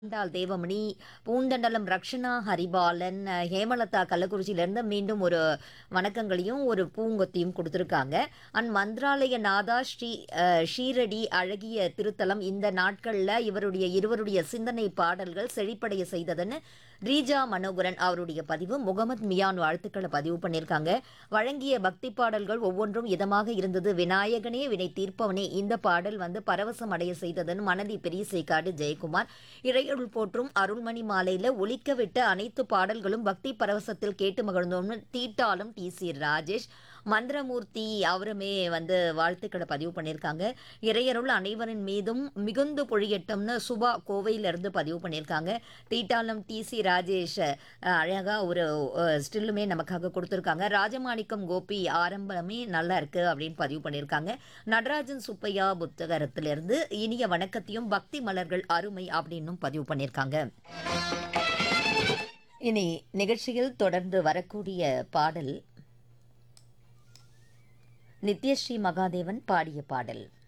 ஆண்டாள் தேவமணி பூந்தண்டலம் ரக்ஷனா ஹரிபாலன் அஹ், ஹேமலதா கள்ளக்குறிச்சியிலேருந்து மீண்டும் ஒரு வணக்கங்களையும் ஒரு பூங்கொத்தையும் கொடுத்துருக்காங்க அண்ட் மந்த்ராலய நாதா ஸ்ரீ அஹ், ஷீரடி அழகிய திருத்தலம் இந்த நாட்களில் இவருடைய இருவருடைய சிந்தனை பாடல்கள் செழிப்படைய செய்ததுன்னு ரீஜா மனோகரன் அவருடைய பதிவு முகமது மியான் வாழ்த்துக்களை பதிவு பண்ணியிருக்காங்க வழங்கிய பக்தி பாடல்கள் ஒவ்வொன்றும் இதமாக இருந்தது விநாயகனே வினை தீர்ப்பவனே இந்த பாடல் வந்து பரவசம் அடைய செய்ததுன்னு மனதி பெரிய சேக்காடு ஜெயக்குமார் இறையருள் போற்றும் அருள்மணி மாலையில ஒலிக்க விட்ட அனைத்து பாடல்களும் பக்தி பரவசத்தில் கேட்டு மகிழ்ந்தோம்னு தீட்டாலும் டி சி ராஜேஷ் மந்திரமூர்த்தி அவருமே வந்து வாழ்த்துக்களை பதிவு பண்ணியிருக்காங்க இறையருள் அனைவரின் மீதும் மிகுந்து பொழியட்டும்னு சுபா கோவையிலிருந்து பதிவு பண்ணியிருக்காங்க தீட்டாலம் டி சி ராஜேஷ் அஹ், அழகா ஒரு அஹ், ஸ்டில்லுமே நமக்காக கொடுத்துருக்காங்க ராஜமாணிக்கம் கோபி ஆரம்பமே நல்லா இருக்கு அப்படின்னு பதிவு பண்ணியிருக்காங்க நடராஜன் சுப்பையா புத்தகத்திலிருந்து இனிய வணக்கத்தையும் பக்தி மலர்கள் அருமை அப்படின்னும் பதிவு பண்ணியிருக்காங்க இனி நிகழ்ச்சியில் தொடர்ந்து வரக்கூடிய பாடல் நித்யஸ்ரீ மகாதேவன் பாடிய பாடல்